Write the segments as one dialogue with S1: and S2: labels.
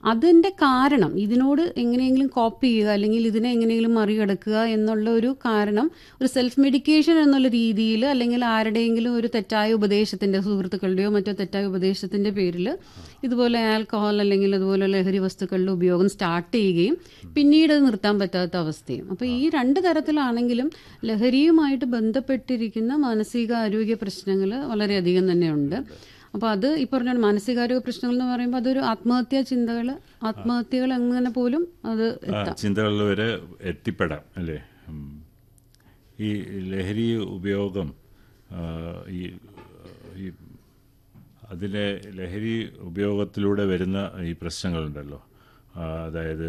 S1: അതിൻ്റെ കാരണം ഇതിനോട് എങ്ങനെയെങ്കിലും കോപ്പി ചെയ്യുക അല്ലെങ്കിൽ ഇതിനെ എങ്ങനെയെങ്കിലും മറികടക്കുക എന്നുള്ള ഒരു കാരണം ഒരു സെൽഫ് മെഡിക്കേഷൻ എന്നുള്ള രീതിയിൽ അല്ലെങ്കിൽ ആരുടെയെങ്കിലും ഒരു തെറ്റായ ഉപദേശത്തിൻ്റെ സുഹൃത്തുക്കളുടെയോ മറ്റോ തെറ്റായ ഉപദേശത്തിൻ്റെ പേരിൽ ഇതുപോലെ ആൽക്കഹോൾ അല്ലെങ്കിൽ അതുപോലെ ലഹരി വസ്തുക്കളുടെ ഉപയോഗം സ്റ്റാർട്ട് ചെയ്യുകയും പിന്നീട് അത് നിർത്താൻ പറ്റാത്ത അവസ്ഥയും അപ്പോൾ ഈ രണ്ട് തരത്തിലാണെങ്കിലും ലഹരിയുമായിട്ട് ബന്ധപ്പെട്ടിരിക്കുന്ന മാനസികാരോഗ്യ പ്രശ്നങ്ങൾ വളരെയധികം തന്നെയുണ്ട് അപ്പോൾ അത് ഈ പറഞ്ഞ മാനസികാരോഗ്യ പ്രശ്നങ്ങൾ എന്ന് പറയുമ്പോൾ അതൊരു ആത്മഹത്യാ ചിന്തകൾ ആത്മഹത്യകൾ അങ്ങനെ പോലും അത്
S2: ആ, ചിന്തകളിൽ വരെ എത്തിപ്പെടാം അല്ലേ ഉം. ഈ ലഹരി ഉപയോഗം ആ, ഈ ഈ അതിലെ ലഹരി ഉപയോഗത്തിലൂടെ വരുന്ന ഈ പ്രശ്നങ്ങളുണ്ടല്ലോ ആ, അതായത്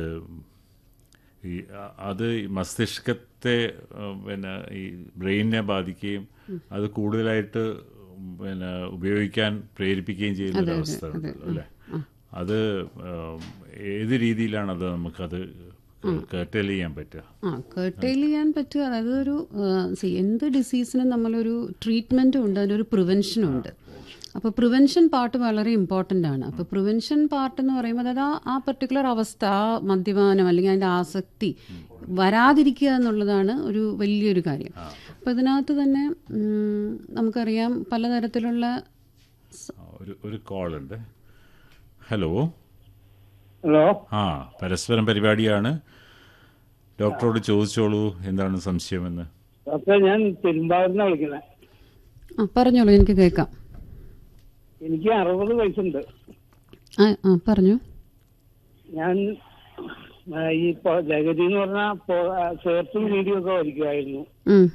S2: ഈ അ- അത് ഈ മസ്തിഷ്കത്തെ ആ, പിന്നെ ഈ ബ്രെയിനിനെ ബാധിക്കുകയും അത് കൂടുതലായിട്ട് പിന്നെ ഉപയോഗിക്കാൻ പ്രേരിപ്പിക്കുകയും ചെയ്യുന്ന ഒരു അവസ്ഥ ഉണ്ടല്ലോ അല്ലേ അത് ആം, ഏത് രീതിയിലാണ് അത് നമുക്കത് കേട്ടൽ ചെയ്യാൻ പറ്റുക
S1: ആ കേർട്ടൈൽ ചെയ്യാൻ പറ്റുക അതായത് ഒരു സി എന്ത് ഡിസീസിനും നമ്മളൊരു ട്രീറ്റ്മെൻറ്റും ഉണ്ട് അതിനൊരു പ്രിവെൻഷനും ഉണ്ട് അപ്പോൾ പ്രിവെൻഷൻ പാർട്ട് വളരെ ഇമ്പോർട്ടൻ്റ് ആണ് അപ്പോൾ പ്രിവെൻഷൻ പാർട്ട് എന്ന് പറയുമ്പോൾ അതായത് ആ ആ പെർട്ടിക്കുലർ അവസ്ഥ ആ മദ്യപാനം അല്ലെങ്കിൽ അതിൻ്റെ ആസക്തി വരാതിരിക്കുക എന്നുള്ളതാണ് ഒരു വലിയൊരു കാര്യം അപ്പോൾ ഇതിനകത്ത് തന്നെ ഉം, നമുക്കറിയാം പലതരത്തിലുള്ള
S2: ആ, ഒരു ഒരു കോൾ ഉണ്ട് ഹലോ
S3: ഹലോ
S2: ആ പരസ്പരം പരിപാടിയാണ് ഡോക്ടറോട് ചോദിച്ചോളൂ എന്താണ് സംശയമെന്ന്
S3: ഡോക്ടറെ ഞാൻ പെരുമ്പാവൂരിനാണ് വിളിക്കുന്നത്
S1: ആ പറഞ്ഞോളൂ എനിക്ക് കേൾക്കാം
S3: എനിക്ക് അറുപത് വയസ്സുണ്ട്
S1: ആ ആ പറഞ്ഞു
S3: ഞാൻ ആ, ഈ പൊ- ലഹരി എന്ന് പറഞ്ഞാൽ സേർച്ചും വീഡിയോ ഒക്കെ വലിക്കുമായിരുന്നു
S1: ഉം.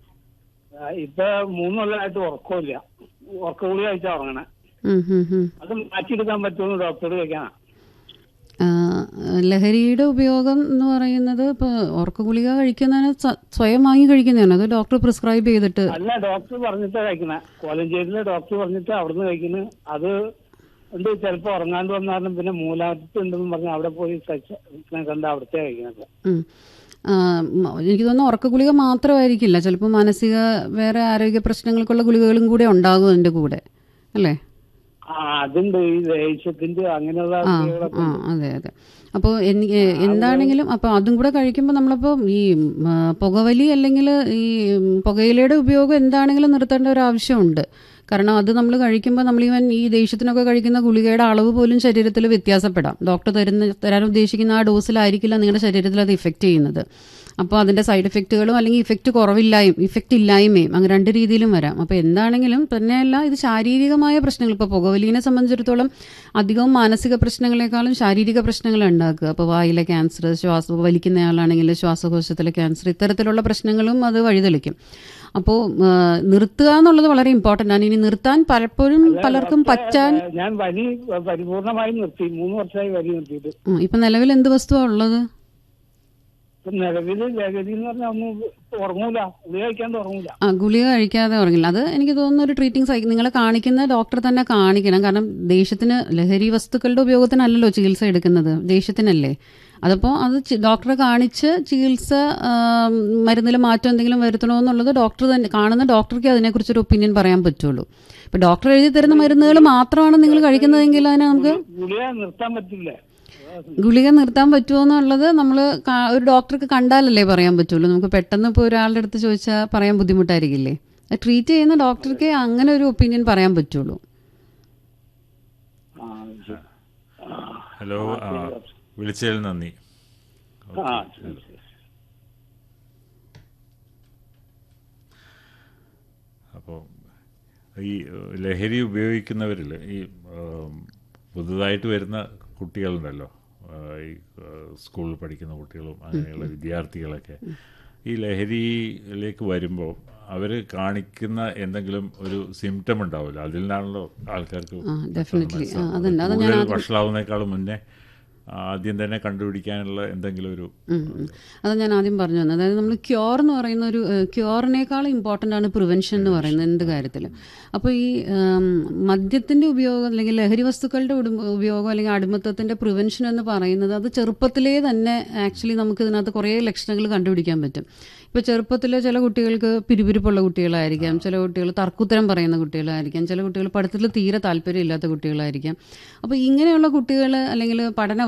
S3: ആ, ഇപ്പൊ മൂന്ന് കൊല്ലമായിട്ട് ഉറക്കമില്ല ഉറക്ക ഗുളി കഴിച്ചാ ഉറങ്ങണേ
S1: ഉം, ഉം, ഉം.
S3: അത് മാറ്റിയെടുക്കാൻ പറ്റുമെന്ന് ഡോക്ടറോട് ചോദിക്കാനാ
S1: ആ, ലഹരിയുടെ ഉപയോഗം എന്ന് പറയുന്നത് ഇപ്പോൾ ഉറക്ക ഗുളിക കഴിക്കുന്നതിന് സ്വ- സ്വയം വാങ്ങി കഴിക്കുന്നതാണ് അത് ഡോക്ടർ പ്രിസ്ക്രൈബ് ചെയ്തിട്ട്
S3: അല്ല ഡോക്ടർ പറഞ്ഞിട്ടാ കഴിക്കണേ കോലഞ്ചേരിയിലെ ഡോക്ടർ പറഞ്ഞിട്ട് അവിടുന്ന് കഴിക്കുന്നത് അത് എന്ത് ചിലപ്പോ ഉറങ്ങാണ്ട് വന്നാലും പിന്നെ മൂലാറ്റുണ്ടെന്ന് പറഞ്ഞ് അവിടെ പോയി സച്ച- കണ്ട് അവിടുത്തെ കഴിക്കുന്നത്
S1: ഉം. ആ, മ- എനിക്ക് തോന്നുന്നു ഉറക്ക ഗുളിക മാത്രമായിരിക്കില്ല ചിലപ്പോൾ മാനസിക വേറെ ആരോഗ്യ പ്രശ്നങ്ങൾക്കുള്ള ഗുളികകളും കൂടെ ഉണ്ടാകും അതിൻ്റെ കൂടെ അല്ലേ
S3: ആ അതുണ്ട് ഈ ദേഷ്യത്തിന്റെ അങ്ങനെയുള്ള
S1: ആ
S3: ഗുളികകളൊക്കെ
S1: ആ അതെ അതെ അപ്പോൾ എനിക്ക് എന്താണെങ്കിലും അപ്പോൾ അതും കൂടെ കഴിക്കുമ്പോൾ നമ്മളിപ്പോൾ ഈ ഉം, ആ, പുകവലി അല്ലെങ്കിൽ ഈ ഉം, പുകയിലയുടെ ഉപയോഗം എന്താണെങ്കിലും നിർത്തേണ്ട ഒരു ആവശ്യമുണ്ട് കാരണം അത് നമ്മൾ കഴിക്കുമ്പോൾ നമ്മൾ ഈവൻ ഈ ദേഷ്യത്തിനൊക്കെ കഴിക്കുന്ന ഗുളികയുടെ അളവ് പോലും ശരീരത്തിൽ വ്യത്യാസപ്പെടാം ഡോക്ടർ തരുന്ന തരാൻ ഉദ്ദേശിക്കുന്ന ആ ഡോസിലായിരിക്കില്ല നിങ്ങളുടെ ശരീരത്തിൽ അത് ഇഫക്റ്റ് ചെയ്യുന്നത് അപ്പോൾ അതിൻ്റെ സൈഡ് എഫക്റ്റുകളും അല്ലെങ്കിൽ ഇഫക്റ്റ് കുറവില്ലായും ഇഫക്റ്റ് ഇല്ലായ്മയും അങ്ങനെ രണ്ട് രീതിയിലും വരാം അപ്പോൾ എന്താണെങ്കിലും തന്നെയല്ല ഇത് ശാരീരികമായ പ്രശ്നങ്ങൾ ഇപ്പോൾ പുകവലിനെ സംബന്ധിച്ചിടത്തോളം അധികവും മാനസിക പ്രശ്നങ്ങളെക്കാളും ശാരീരിക പ്രശ്നങ്ങൾ ഉണ്ടാക്കുക അപ്പോൾ വായിലെ ക്യാൻസർ ശ്വാസ വലിക്കുന്നയാളാണെങ്കിൽ ശ്വാസകോശത്തിലെ ക്യാൻസർ ഇത്തരത്തിലുള്ള പ്രശ്നങ്ങളും അത് വഴിതെളിക്കും അപ്പോൾ നിർത്തുക എന്നുള്ളത് വളരെ ഇമ്പോർട്ടൻ്റ് ആണ് ഇനി നിർത്താൻ പലപ്പോഴും പലർക്കും പറ്റാൻ
S3: ഏ, ഞാൻ വലി പരിപൂർണമായി നിർത്തി മൂന്ന് വർഷമായി വലി നിർത്തിയിട്ട്
S1: ഉം, ഇപ്പം നിലവിൽ എന്ത് വസ്തുവാണ് ഉള്ളത്
S3: ഇപ്പൊ നിലവില് ലഹരി എന്ന് പറഞ്ഞാൽ ഒന്നും ഉറങ്ങൂല ഗുളിക കഴിക്കാണ്ട് ഉറങ്ങൂല
S1: ആ ഗുളിക കഴിക്കാതെ ഉറങ്ങില്ല അത് എനിക്ക് തോന്നുന്ന ഒരു ട്രീറ്റിംഗ് സൈ നിങ്ങളെ കാണിക്കുന്ന ഡോക്ടർ തന്നെ കാണിക്കണം കാരണം ദേഷ്യത്തിന് ലഹരി വസ്തുക്കളുടെ ഉപയോഗത്തിനല്ലല്ലോ ചികിത്സ എടുക്കുന്നത് ദേഷ്യത്തിനല്ലേ അതപ്പോൾ അത് ചി- ഡോക്ടറെ കാണിച്ച് ചികിത്സ മരുന്നിൽ മാറ്റം എന്തെങ്കിലും വരുത്തണോ എന്നുള്ളത് ഡോക്ടർ തന്നെ കാണുന്ന ഡോക്ടർക്ക് അതിനെക്കുറിച്ചൊരു ഒപ്പീനിയൻ പറയാൻ പറ്റുള്ളൂ ഇപ്പം ഡോക്ടർ എഴുതി തരുന്ന മരുന്നുകൾ മാത്രമാണ് നിങ്ങൾ കഴിക്കുന്നതെങ്കിൽ അതിനെ നമുക്ക്
S3: ഗുളിക നിർത്താൻ പറ്റില്ലേ
S1: ഗുളിക നിർത്താൻ പറ്റുമോ എന്നുള്ളത് നമ്മൾ ഒരു ഡോക്ടർക്ക് കണ്ടാലല്ലേ പറയാൻ പറ്റുള്ളൂ നമുക്ക് പെട്ടെന്ന് ഇപ്പോൾ ഒരാളുടെ അടുത്ത് ചോദിച്ചാൽ പറയാൻ ബുദ്ധിമുട്ടായിരിക്കില്ലേ ട്രീറ്റ് ചെയ്യുന്ന ഡോക്ടർക്ക് അങ്ങനെ ഒരു ഒപ്പീനിയൻ പറയാൻ പറ്റുള്ളൂ
S3: ആ, ശരി.
S2: ഹലോ ആ, വിളിച്ചതിൽ നന്ദി
S3: ആ ശരി, ശരി.
S2: അപ്പോൾ ഈ ഏഹ്, ലഹരി ഉപയോഗിക്കുന്നവരിൽ ഈ ഏം, പുതുതായിട്ട് വരുന്ന കുട്ടികളുണ്ടല്ലോ ഏഹ്, ഈ ഏഹ്, സ്കൂളിൽ പഠിക്കുന്ന കുട്ടികളും അങ്ങനെയുള്ള വിദ്യാർത്ഥികളൊക്കെ ഈ ലഹരിയിലേക്ക് വരുമ്പോൾ അവർ കാണിക്കുന്ന എന്തെങ്കിലും ഒരു സിംറ്റം ഉണ്ടാവില്ല അതിൽ നിന്നാണല്ലോ ആൾക്കാർക്ക്
S1: ആ ഡെഫിനറ്റ്ലി ആ
S2: മനസ്സിലാവുന്നത്.
S1: അതുണ്ട് അത് ഞാൻ
S2: കൂടുതൽ വഷളാവുന്നേക്കാളും മുന്നേ ആദ്യം തന്നെ കണ്ടുപിടിക്കാനുള്ള എന്തെങ്കിലും ഒരു
S1: ഉം, ഉം. അത് ഞാൻ ആദ്യം പറഞ്ഞു തന്നെ അതായത് നമ്മൾ ക്യൂർ എന്ന് പറയുന്ന ഒരു ക്യൂറിനേക്കാളും ഇമ്പോർട്ടൻ്റ് ആണ് പ്രിവെൻഷൻ എന്ന് പറയുന്നത് എന്ത് കാര്യത്തിലും അപ്പോൾ ഈ ഉം, മദ്യത്തിൻ്റെ ഉപയോഗം അല്ലെങ്കിൽ ലഹരി വസ്തുക്കളുടെ ഉടമ- ഉപയോഗം അല്ലെങ്കിൽ അടിമത്തത്തിൻ്റെ പ്രിവെൻഷൻ എന്ന് പറയുന്നത് അത് ചെറുപ്പത്തിലേ തന്നെ ആക്ച്വലി നമുക്ക് ഇതിനകത്ത് കുറേ ലക്ഷണങ്ങൾ കണ്ടുപിടിക്കാൻ പറ്റും ഇപ്പോൾ ചെറുപ്പത്തിലെ ചില കുട്ടികൾക്ക് പിരിപിരിപ്പുള്ള കുട്ടികളായിരിക്കാം ചില കുട്ടികൾ തർക്കുത്തരം പറയുന്ന കുട്ടികളായിരിക്കാം ചില കുട്ടികൾ പഠിത്തത്തിൽ തീരെ താല്പര്യമില്ലാത്ത കുട്ടികളായിരിക്കാം അപ്പോൾ ഇങ്ങനെയുള്ള കുട്ടികൾ അല്ലെങ്കിൽ പഠന